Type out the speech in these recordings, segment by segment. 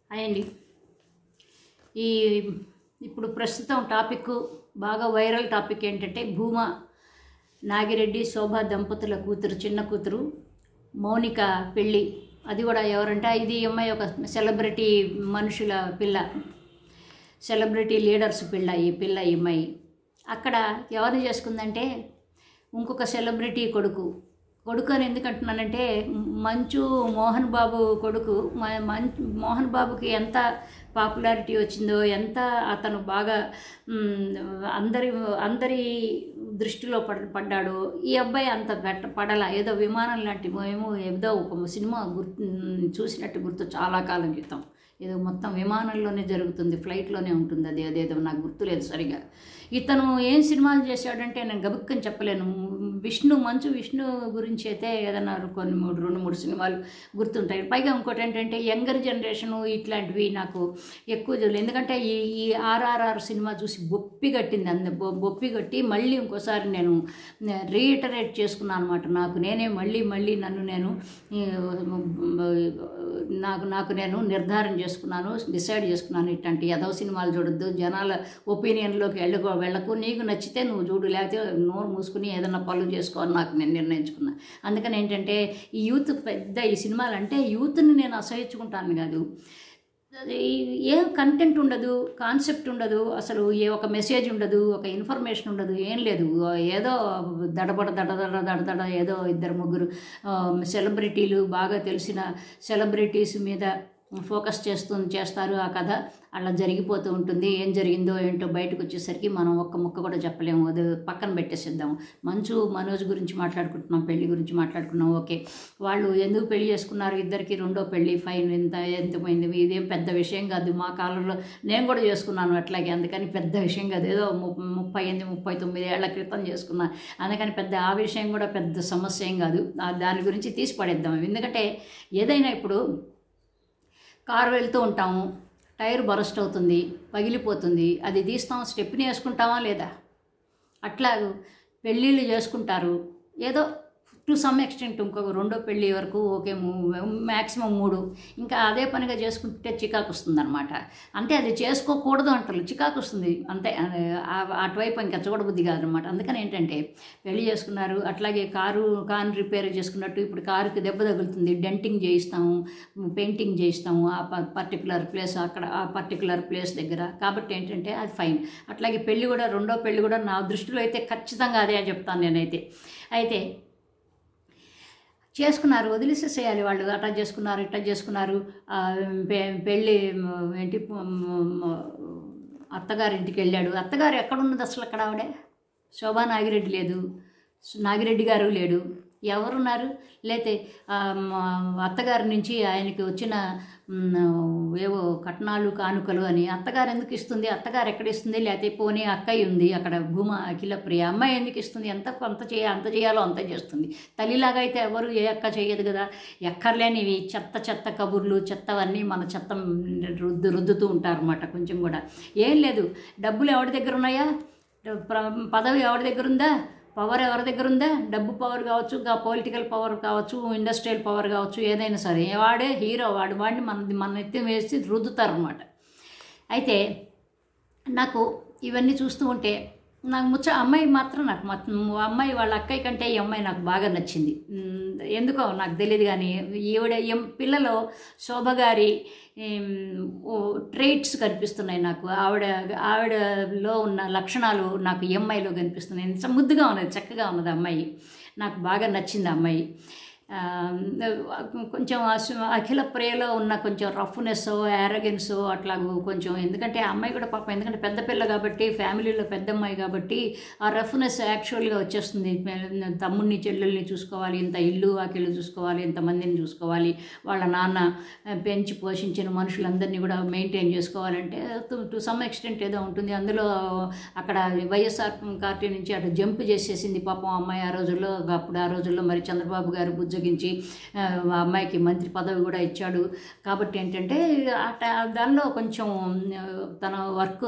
అయ్యండి ఈ ఇప్పుడు ప్రస్తుతం టాపిక్ బాగా వైరల్ టాపిక్ ఏంటంటే భూమా నాగిరెడ్డి శోభా దంపతుల కూతురు చిన్న కూతురు మౌనిక పెళ్ళి అది కూడా ఎవరంటే ఇది ఈ అమ్మాయి ఒక సెలబ్రిటీ మనుషుల పిల్ల సెలబ్రిటీ లీడర్స్ పిల్ల ఈ పిల్ల ఈ అమ్మాయి అక్కడ ఎవరిని చేసుకుందంటే ఇంకొక సెలబ్రిటీ కొడుకు కొడుకు అని ఎందుకు అంటున్నానంటే మంచు మోహన్ బాబు కొడుకు మ- మంచు మోహన్ బాబుకి ఎంత పాపులారిటీ వచ్చిందో ఎంత అతను బాగా మ్, అందరి అందరి దృష్టిలో పడ్ పడ్డాడో ఈ అబ్బాయి అంత పెట్ట పడల ఏదో విమానం లాంటి మేము ఏదో ఒక సినిమా గుర్తు చూసినట్టు గుర్తు చాలా కాలం క్రితం ఏదో మొత్తం విమానంలోనే జరుగుతుంది ఫ్లైట్లోనే ఉంటుంది అది అదేదో నాకు గుర్తులేదు సరిగా ఇతను ఏం సినిమాలు చేశాడంటే నేను గబుక్కని చెప్పలేను విష్ణు మంచు విష్ణు గురించి అయితే ఏదన్నా కొన్ని మూడు రెండు మూడు సినిమాలు గుర్తుంటాయి పైగా ఇంకోటి ఏంటంటే యంగర్ జనరేషను ఇట్లాంటివి నాకు ఎక్కువ చూడలేదు ఎందుకంటే ఈ ఈ ఆర్ఆర్ఆర్ సినిమా చూసి బొప్పి కట్టింది అంద బొ- బొప్పి కట్టి మళ్ళీ ఇంకోసారి నేను రీఇటరేట్ చేసుకున్నాను అనమాట నాకు నేనే మళ్ళీ మళ్ళీ నన్ను నేను ఈ, నాకు నాకు నేను నిర్ధారణ చేసుకున్నాను డిసైడ్ చేసుకున్నాను ఇట్లాంటి యదవ సినిమాలు చూడొద్దు జనాల ఒపీనియన్లోకి వెళ్ళకో వెళ్ళకు నీకు నచ్చితే నువ్వు చూడు లేకపోతే నోరు మూసుకుని ఏదన్నా పనులు చేసుకో అని నాకు నేను నిర్ణయించుకున్నా అందుకని ఏంటంటే ఈ యూత్ పెద్ద ఈ సినిమాలు అంటే యూత్ని నేను అసహించుకుంటాను కాదు అది ఏ కంటెంట్ ఉండదు కాన్సెప్ట్ ఉండదు అసలు ఏ ఒక మెసేజ్ ఉండదు ఒక ఇన్ఫర్మేషన్ ఉండదు ఏం లేదు ఏదో దడబడ దడ దడ దడ దడ ఏదో ఇద్దరు ముగ్గురు సెలబ్రిటీలు బాగా తెలిసిన సెలబ్రిటీస్ మీద ఫోకస్ చేస్తూ చేస్తారు ఆ కథ అలా జరిగిపోతూ ఉంటుంది ఏం జరిగిందో ఏంటో బయటకు వచ్చేసరికి మనం ఒక్క ముక్క కూడా చెప్పలేము అది పక్కన పెట్టేసేద్దాం మంచు మనోజ్ గురించి మాట్లాడుకుంటున్నాం పెళ్లి గురించి మాట్లాడుకున్నాం ఓకే వాళ్ళు ఎందుకు పెళ్లి చేసుకున్నారు ఇద్దరికి రెండో పెళ్లి ఫైన్ ఎంత ఎంత పోయింది ఇదేం పెద్ద విషయం కాదు మా కాలంలో నేను కూడా చేసుకున్నాను అట్లాగే అందుకని పెద్ద విషయం కాదు ఏదో ము- ముప్పై ఎనిమిది ముప్పై తొమ్మిది ఏళ్ల క్రితం చేసుకున్నా అందుకని పెద్ద ఆ విషయం కూడా పెద్ద సమస్య ఏం కాదు ఆ దాని గురించి తీసి పడేద్దాం ఎందుకంటే ఏదైనా ఇప్పుడు కారు వెళ్తూ ఉంటాము టైర్ బరస్ట్ అవుతుంది పగిలిపోతుంది అది తీస్తాం స్టెప్ని వేసుకుంటామా లేదా అట్లా పెళ్ళిళ్ళు చేసుకుంటారు ఏదో టు సమ్ ఎక్స్టెంట్ ఇంకొక రెండో పెళ్ళి వరకు ఓకే మ్యాక్సిమం మూడు ఇంకా అదే పనిగా చేసుకుంటే చికాకు వస్తుంది అనమాట అంటే అది చేసుకోకూడదు అంటారు చికాకు వస్తుంది అంతే ఆ- అటువైపు ఇంకా చూడబుద్ధి కాదనమాట అందుకని ఏంటంటే పెళ్లి చేసుకున్నారు అట్లాగే కారు కారు రిపేర్ చేసుకున్నట్టు ఇప్పుడు కారుకి దెబ్బ తగులుతుంది డెంటింగ్ చేయిస్తాము పెయింటింగ్ చేయిస్తాము ఆ పర్టికులర్ ప్లేస్ అక్కడ ఆ పర్టికులర్ ప్లేస్ దగ్గర కాబట్టి ఏంటంటే అది ఫైన్ అట్లాగే పెళ్ళి కూడా రెండో పెళ్ళి కూడా నా దృష్టిలో అయితే ఖచ్చితంగా అదే అని చెప్తాను నేనైతే అయితే చేసుకున్నారు వదిలేసేసేయాలి వాళ్ళు అట్లా చేసుకున్నారు ఇట్లా చేసుకున్నారు ఆ, పె- పెళ్ళి మ్, ఏంటి మ్, అత్తగారింటికి వెళ్ళాడు అత్తగారు ఎక్కడున్నది అసలు అక్కడ ఆవిడే శోభా నాగిరెడ్డి లేదు నాగిరెడ్డి గారు లేడు ఎవరున్నారు లేతే ఆ, మా అత్తగారి నుంచి ఆయనకి వచ్చిన మ్, ఏవో కట్నాలు కానుకలు అని అత్తగారు ఎందుకు ఇస్తుంది అత్తగారు ఎక్కడ ఇస్తుంది లేకపోతే పోనీ అక్కయ్య ఉంది అక్కడ భూమ అఖిల ప్రియ అమ్మాయి ఎందుకు ఇస్తుంది ఎంత కొంత చేయ అంత చేయాలో అంత చేస్తుంది తల్లిలాగా అయితే ఎవరు ఏ అక్క చేయదు కదా ఎక్కర్లేనివి చెత్త చెత్త కబుర్లు చెత్తవన్నీ మన చెత్త రుద్దు రుద్దుతూ ఉంటారు అన్నమాట కొంచెం కూడా ఏం లేదు డబ్బులు ఎవరి దగ్గర ఉన్నాయా ప్ర- పదవి ఎవరి దగ్గర ఉందా పవర్ ఎవరి దగ్గర ఉందా డబ్బు పవర్ కావచ్చు ఇంకా పొలిటికల్ పవర్ కావచ్చు ఇండస్ట్రియల్ పవర్ కావచ్చు ఏదైనా సరే వాడే హీరో వాడు వాడిని మన మన ఎత్తి వేసి రుద్దుతారు అనమాట అయితే నాకు ఇవన్నీ చూస్తూ ఉంటే నాకు ముచ్చ అమ్మాయి మాత్రం నాకు మొత్తం అమ్మాయి వాళ్ళ అక్కయ్య కంటే ఈ అమ్మాయి నాకు బాగా నచ్చింది ఉమ్, ఎందుకో నాకు తెలియదు కానీ ఈవిడ ఎం- పిల్లలో శోభ గారి ట్రైట్స్ కనిపిస్తున్నాయి నాకు ఆవిడ ఆవిడలో ఉన్న లక్షణాలు నాకు ఈ అమ్మాయిలో కనిపిస్తున్నాయి ఎంత ముద్దుగా ఉన్నది చక్కగా ఉన్నది అమ్మాయి నాకు బాగా నచ్చింది ఆ అమ్మాయి ఆ, కొంచెం అసు- అఖిల ప్రేయలో ఉన్న కొంచెం రఫ్నెస్ యారగెన్స్ అట్లాగూ కొంచెం ఎందుకంటే ఆ అమ్మాయి కూడా పాపం ఎందుకంటే పెద్ద పిల్ల కాబట్టి ఫ్యామిలీలో పెద్ద అమ్మాయి కాబట్టి ఆ రఫ్నెస్ యాక్చువల్గా వచ్చేస్తుంది తమ్ముడిని చెల్లెల్ని చూసుకోవాలి ఇంత ఇల్లు వాకిళ్ళు చూసుకోవాలి ఇంతమందిని చూసుకోవాలి వాళ్ళ నాన్న పెంచి పోషించిన మనుషులందరినీ కూడా మెయింటైన్ చేసుకోవాలంటే టు సమ్ ఎక్స్టెంట్ ఏదో ఉంటుంది అందులో అక్కడ వైఎస్ఆర్ పార్టీ నుంచి అటు జంప్ చేసేసింది పాపం ఆ అమ్మాయి ఆ రోజుల్లో అప్పుడు ఆ రోజుల్లో మరి చంద్రబాబు గారు బుజ్జగించి ఆ, ఆ అమ్మాయికి మంత్రి పదవి కూడా ఇచ్చాడు కాబట్టి ఏంటంటే ఆ ట- దానిలో కొంచెం ఆ, తన వర్క్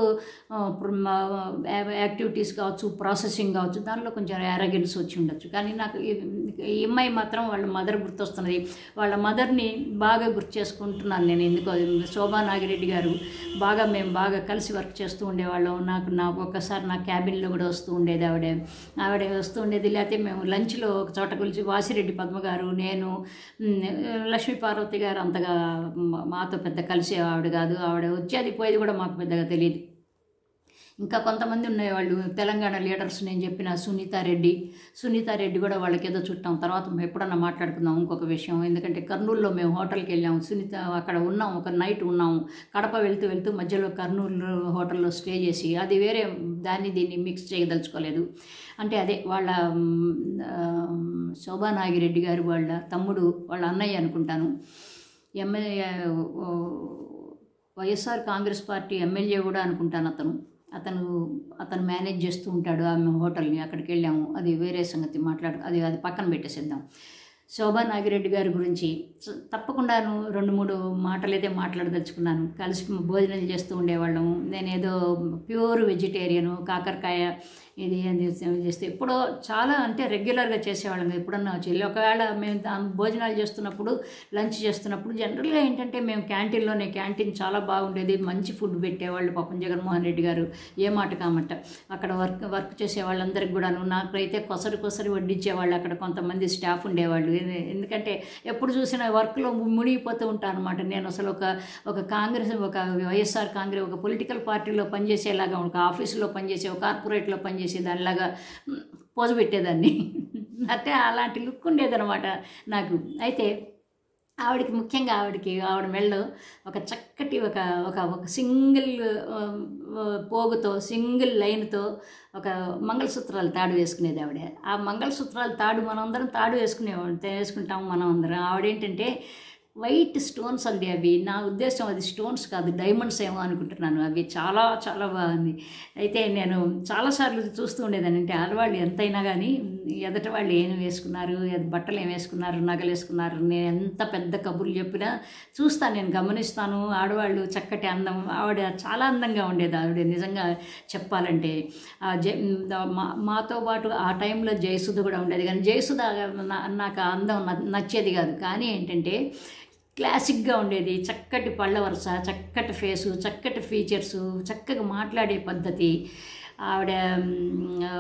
యాక్టివిటీస్ కావచ్చు ప్రాసెసింగ్ కావచ్చు దానిలో కొంచెం యారగెన్స్ వచ్చి ఉండొచ్చు కానీ నాకు ఈ- ఈ అమ్మాయి మాత్రం వాళ్ళ మదర్ గుర్తొస్తున్నది వాళ్ళ మదర్ని బాగా గుర్తు చేసుకుంటున్నాను నేను ఎందుకో శోభా నాగిరెడ్డి గారు బాగా మేము బాగా కలిసి వర్క్ చేస్తూ ఉండేవాళ్ళం నాకు నా ఒక్కసారి నా క్యాబిన్లో కూడా వస్తూ ఉండేది ఆవిడ ఆవిడ వస్తూ ఉండేది లేకపోతే మేము లంచ్లో ఒక చోట గురించి వాసిరెడ్డి పద్మ గారు నేను ఉమ్, లక్ష్మీ పార్వతి గారు అంతగా మా- మాతో పెద్ద కలిసే ఆవిడ కాదు ఆవిడ వచ్చేది పోయేది కూడా మాకు పెద్దగా తెలియదు ఇంకా కొంతమంది ఉండేవాళ్ళు తెలంగాణ లీడర్స్ నేను చెప్పిన సునీతారెడ్డి సునీతారెడ్డి కూడా వాళ్ళకి ఏదో చుట్టాం తర్వాత మేము ఎప్పుడన్నా మాట్లాడుకుందాం ఇంకొక విషయం ఎందుకంటే కర్నూలులో మేము హోటల్కి వెళ్ళాము సునీత అక్కడ ఉన్నాం ఒక నైట్ ఉన్నాము కడప వెళ్తూ వెళ్తూ మధ్యలో కర్నూలు హోటల్లో స్టే చేసి అది వేరే దాన్ని దీన్ని మిక్స్ చేయదలుచుకోలేదు అంటే అదే వాళ్ళ మ్, ఆ, శోభా నాగిరెడ్డి గారు వాళ్ళ తమ్ముడు వాళ్ళ అన్నయ్య అనుకుంటాను MLA YSR Congress party MLA కూడా అనుకుంటాను అతను అతను అతను మేనేజ్ చేస్తూ ఉంటాడు ఆమె హోటల్ని అక్కడికి వెళ్ళాము అది వేరే సంగతి మాట్లాడు అది అది పక్కన పెట్టేసేద్దాం శోభా నాగిరెడ్డి గారి గురించి స- తప్పకుండాను రెండు మూడు మాటలైతే మాట్లాడదలుచుకున్నాను కలిసి భోజనం చేస్తూ ఉండేవాళ్ళము నేనేదో ప్యూర్ వెజిటేరియను కాకరకాయ ఇది అది చేస్తే ఎప్పుడో చాలా అంటే రెగ్యులర్గా చేసేవాళ్ళం ఎప్పుడన్నా చెల్లి ఒకవేళ మేము దా- భోజనాలు చేస్తున్నప్పుడు లంచ్ చేస్తున్నప్పుడు జనరల్గా ఏంటంటే మేము క్యాంటీన్లోనే క్యాంటీన్ చాలా బాగుండేది మంచి ఫుడ్ పెట్టేవాళ్ళు పాపం జగన్మోహన్ రెడ్డి గారు ఏ మాట కామట అక్కడ వర్క్ వర్క్ చేసే వాళ్ళందరికి కూడాను నాకైతే కొసరి కొసరి వడ్డించేవాళ్ళు అక్కడ కొంతమంది స్టాఫ్ ఉండేవాళ్ళు ఎందు- ఎందుకంటే ఎప్పుడు చూసినా వర్క్లో మునిగిపోతూ ఉంటాను అనమాట నేను అసలు ఒక ఒక కాంగ్రెస్ ఒక వైఎస్ఆర్ కాంగ్రెస్ ఒక పొలిటికల్ పార్టీలో పనిచేసేలాగా ఒక ఆఫీసులో పనిచేసే ఒక కార్పొరేట్లో పనిచేసే దానిలాగా మ్, పోజు పెట్టేదాన్ని అంటే అలాంటి లుక్ ఉండేదన్నమాట నాకు అయితే ఆవిడకి ముఖ్యంగా ఆవిడకి ఆవిడ మెళ్ళలో ఒక చక్కటి ఒక ఒక ఒక సింగిల్ ఆ, ఆ, పోగుతో సింగిల్ లైన్తో ఒక మంగళసూత్రాలు తాడు వేసుకునేది ఆవిడ ఆ మంగళసూత్రాలు తాడు మనందరం తాడు వేసుకునేవాళ్ళం వేసుకుంటాం మనం అందరం ఆవిడేంటంటే వైట్ స్టోన్స్ అండి అవి నా ఉద్దేశం అది స్టోన్స్ కాదు డైమండ్స్ ఏమో అనుకుంటున్నాను అవి చాలా చాలా బాగుంది అయితే నేను చాలాసార్లు చూస్తూ ఉండేదాన్ని అంటే ఆడవాళ్ళు ఎంతైనా కానీ ఎదట వాళ్ళు ఏం వేసుకున్నారు ఎద- బట్టలు ఏం వేసుకున్నారు నగలు వేసుకున్నారు నేను ఎంత పెద్ద కబుర్లు చెప్పినా చూస్తాను నేను గమనిస్తాను ఆడవాళ్ళు చక్కటి అందం ఆవిడ చాలా అందంగా ఉండేది ఆవిడ నిజంగా చెప్పాలంటే ఆ జై మా మాతో పాటు ఆ టైంలో జయసుధ కూడా ఉండేది కానీ జయసుధ నా- నాకు ఆ అందం న- నచ్చేది కాదు కానీ ఏంటంటే క్లాసిక్గా ఉండేది చక్కటి పళ్ళ వరుస చక్కటి ఫేసు చక్కటి ఫీచర్సు చక్కగా మాట్లాడే పద్ధతి ఆవిడ మ్, ఆ,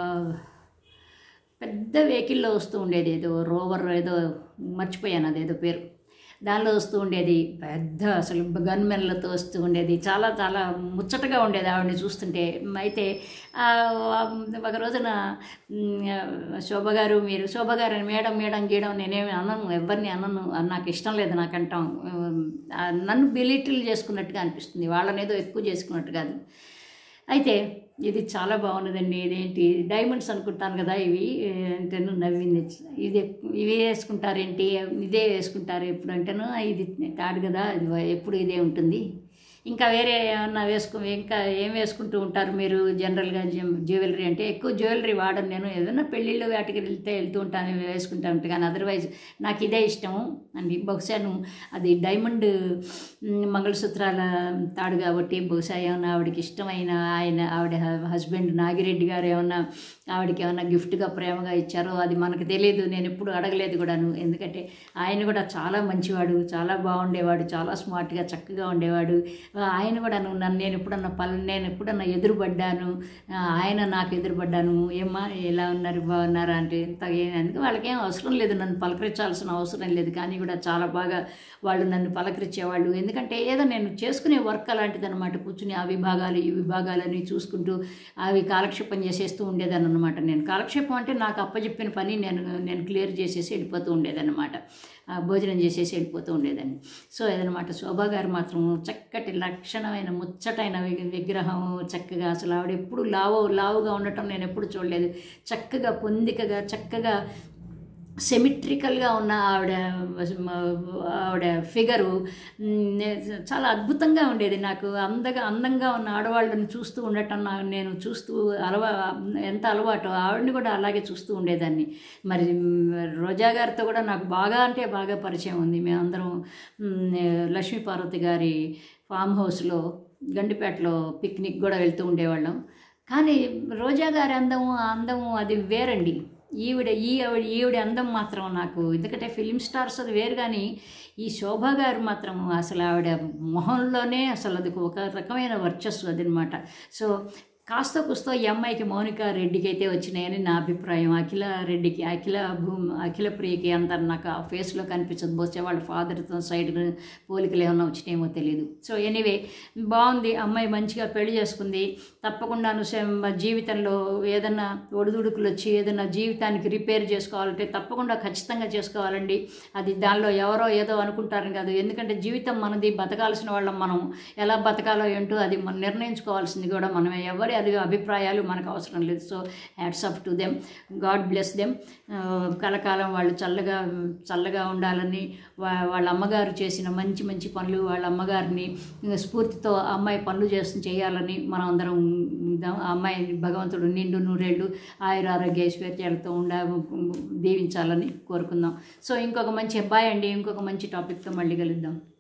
పెద్ద వెహికల్లో వస్తూ ఉండేది ఏదో రోవర్ ఏదో మర్చిపోయాను అదేదో పేరు దానిలో వస్తూ ఉండేది పెద్ద అసలు గన్మెన్లతో వస్తూ ఉండేది చాలా చాలా ముచ్చటగా ఉండేది ఆవిడని చూస్తుంటే అయితే ఆ, ఒక రోజున మ్, శోభ గారు మీరు శోభ గారు మేడం మేడం గీయడం నేనేమి అనను ఎవరిని అనను అది నాకు ఇష్టం లేదు నాకు అంటాం ఆ, నన్ను బిలిటిల్ చేసుకున్నట్టుగా అనిపిస్తుంది వాళ్ళని ఏదో ఎక్కువ చేసుకున్నట్టు కాదు అయితే ఇది చాలా బాగున్నదండి ఇదేంటి డైమండ్స్ అనుకుంటాను కదా ఇవి అంటేను నవ్వింది ఇది ఇవి వేసుకుంటారేంటి ఇదే వేసుకుంటారు ఎప్పుడు అంటేను ఇది తాడు కదా ఇది ఎప్పుడు ఇదే ఉంటుంది ఇంకా వేరే ఏమన్నా వేసుకో ఇంకా ఏం వేసుకుంటూ ఉంటారు మీరు జనరల్గా జ్యువెలరీ అంటే ఎక్కువ జ్యువెలరీ వాడను నేను ఏదైనా పెళ్ళిళ్ళు వాటికి వెళ్తే వెళ్తూ ఉంటాను వేసుకుంటా ఉంటాను కానీ అదర్వైజ్ నాకు ఇదే ఇష్టము అండి బహుశాను అది డైమండ్ మ్, మంగళసూత్రాల తాడు కాబట్టి బహుశా ఏమన్నా ఆవిడకి ఇష్టమైన ఆయన ఆవిడ హస్బెండ్ నాగిరెడ్డి గారు ఏమన్నా ఆవిడకి ఏమన్నా గిఫ్ట్గా ప్రేమగా ఇచ్చారో అది మనకు తెలియదు నేను ఎప్పుడు అడగలేదు కూడాను ఎందుకంటే ఆయన కూడా చాలా మంచివాడు చాలా బాగుండేవాడు చాలా స్మార్ట్గా చక్కగా ఉండేవాడు ఆ, ఆయన కూడా నువ్వు నన్ను నేను ఎప్పుడన్నా పల్ నేను ఎప్పుడన్నా ఎదురుపడ్డాను ఆ, ఆయన నాకు ఎదురుపడ్డాను ఏమ్మా ఎలా ఉన్నారు బాగున్నారా అంటే ఇంత ఏ- అందుకే వాళ్ళకేం అవసరం లేదు నన్ను పలకరించాల్సిన అవసరం లేదు కానీ కూడా చాలా బాగా వాళ్ళు నన్ను పలకరించేవాళ్ళు ఎందుకంటే ఏదో నేను చేసుకునే వర్క్ అలాంటిది అనమాట కూర్చుని ఆ విభాగాలు ఈ విభాగాలని చూసుకుంటూ అవి కాలక్షేపం చేసేస్తూ ఉండేదాన్ని అనమాట నేను కాలక్షేపం అంటే నాకు అప్పచెప్పిన పని నేను నేను క్లియర్ చేసేసి వెళ్ళిపోతూ ఉండేదన్నమాట ఆ, భోజనం చేసేసి వెళ్ళిపోతూ ఉండేదాన్ని సో అదనమాట శోభా గారు మాత్రం చక్కటి లక్షణమైన ముచ్చటైన వి- విగ్రహం చక్కగా అసలు ఆవిడ ఎప్పుడు లావు లావుగా ఉండటం నేను ఎప్పుడు చూడలేదు చక్కగా పొందికగా చక్కగా సెమిట్రికల్గా ఉన్న ఆవిడ ఆవిడ ఫిగరు మ్, చాలా అద్భుతంగా ఉండేది నాకు అందగా అందంగా ఉన్న ఆడవాళ్ళని చూస్తూ ఉండటం నా నేను చూస్తూ అలవా ఎంత అలవాటు ఆవిడని కూడా అలాగే చూస్తూ ఉండేదాన్ని మరి మ్, రోజా గారితో కూడా నాకు బాగా అంటే బాగా పరిచయం ఉంది మేమందరం మ్, లక్ష్మీ పార్వతి గారి ఫామ్ హౌస్లో గండిపేటలో పిక్నిక్ కూడా వెళ్తూ ఉండేవాళ్ళం కానీ రోజా గారి అందము ఆ అందము అది వేరండి ఈవిడ ఈ ఆవిడ ఈవిడ అందం మాత్రం నాకు ఎందుకంటే ఫిలిం స్టార్స్ అది వేరు కానీ ఈ శోభ గారు మాత్రం అసలు ఆవిడ మొహంలోనే అసలు అది ఒక రకమైన వర్చస్సు అదనమాట సో కాస్త కుస్తో ఈ అమ్మాయికి మౌనిక రెడ్డికి అయితే వచ్చినాయని నా అభిప్రాయం అఖిల రెడ్డికి అఖిల భూమి అఖిల ప్రియకి అంత నాకు ఆ ఫేస్లో కనిపించదు బహుశా వాళ్ళ ఫాదర్తో సైడ్ పోలికలు ఏమైనా వచ్చినాయేమో తెలియదు సో ఎనీవే బాగుంది అమ్మాయి మంచిగా పెళ్లి చేసుకుంది తప్పకుండా నువ్వు జీవితంలో ఏదన్నా ఒడిదుడుకులు వచ్చి ఏదైనా జీవితానికి రిపేర్ చేసుకోవాలంటే తప్పకుండా ఖచ్చితంగా చేసుకోవాలండి అది దానిలో ఎవరో ఏదో అనుకుంటారని కాదు ఎందుకంటే జీవితం మనది బతకాల్సిన వాళ్ళం మనం ఎలా బతకాలో ఏంటో అది మనం నిర్ణయించుకోవాల్సింది కూడా మనమే ఎవరి అది అభిప్రాయాలు మనకు అవసరం లేదు so hats up to them god bless them కలకాలం వాళ్ళు చల్లగా చల్లగా ఉండాలని వా- వాళ్ళ అమ్మగారు చేసిన మంచి మంచి పనులు వాళ్ళ అమ్మగారిని స్ఫూర్తితో ఆ అమ్మాయి పనులు చేసి చేయాలని మనం అందరం ఉందాం. ఆ అమ్మాయి భగవంతుడు నిండు నూరేళ్ళు ఆయుర ఆరోగ్య ఐశ్వర్యాలతో ఉండ దీవించాలని కోరుకుందాం సో ఇంకొక మంచి అబ్బాయి అండి ఇంకొక మంచి టాపిక్తో మళ్ళీ కలుద్దాం